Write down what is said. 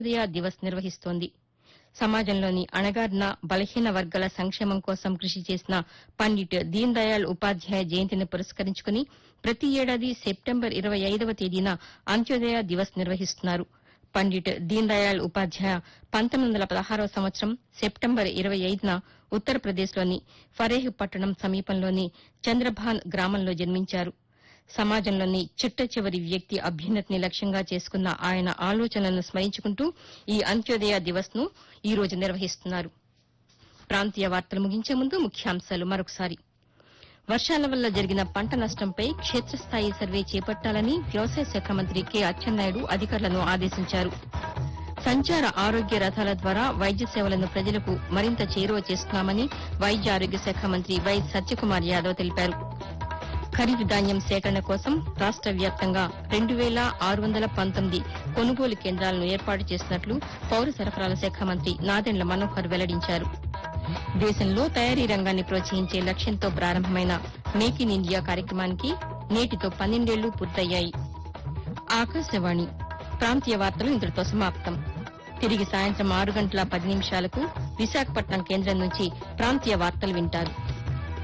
అంత్యోదయ దివస్ నిర్వహిస్తోంది సమాజంలోని అణగారిన బలహీన వర్గాల సంక్షేమం కోసం కృషి చేసిన పండిట్ దీన్ దయాళ్ ఉపాధ్యాయ జయంతిని పురస్కరించుకుని ప్రతి ఏడాది సెప్టెంబర్ ఇరవై ఐదవ తేదీన అంత్యోదయ దివస్ నిర్వహిస్తున్నారు పండిట్ దీన్ దయాళ్ ఉపాధ్యాయ పంతొమ్మిది వందల పదహారవ సంవత్సరం సెప్టెంబర్ ఇరవై ఐదున ఉత్తరప్రదేశ్లోని ఫరేహ్ పట్టణం సమీపంలోని చంద్రభాన్ గ్రామంలో జన్మించారు సమాజంలోని చిట్ట చివరి వ్యక్తి అభ్యున్నతిని లక్ష్యంగా చేసుకున్న ఆయన ఆలోచనలను స్మరించుకుంటూ ఈ అంత్యోదయ దివస్ ను ఈ రోజు నిర్వహిస్తున్నారు ప్రాంతీయ వార్తలు ముగించే ముందు ముఖ్యాంశాలు మరొకసారి వర్షాల వల్ల జరిగిన పంట నష్టంపై క్షేత్రస్థాయి సర్వే చేపట్టాలని వ్యవసాయ శాఖ మంత్రి కె అచ్చెన్నాయుడు అధికారులను ఆదేశించారు సంచార ఆరోగ్య రథాల ద్వారా వైద్య సేవలను ప్రజలకు మరింత చేరువ చేస్తున్నామని వైద్య ఆరోగ్య శాఖ మంత్రి వై సత్యకుమార్ యాదవ్ తెలిపారు ఖరీఫ్ ధాన్యం సేకరణ కోసం రాష్ట వ్యాప్తంగా రెండు వేల ఆరు వందల పంతొమ్మిది కొనుగోలు కేంద్రాలను ఏర్పాటు చేసినట్లు పౌర సరఫరాల శాఖ మంత్రి నాదెండ్ల మనోహర్ వెల్లడించారు దేశంలో తయారీ రంగాన్ని ప్రోత్సహించే లక్ష్యంతో ప్రారంభమైన మేక్ ఇన్ ఇండియా కార్యక్రమానికి నేటితో పన్నెండేళ్లు పూర్తయ్యాయి ఆకాశవాణి ప్రాంతీయ వార్తలు ఇంతటితో సమాప్తం తిరిగి సాయంత్రం ఆరు గంటల పది నిమిషాలకు విశాఖపట్నం కేంద్రం నుంచి ప్రాంతీయ వార్తలు వింటారు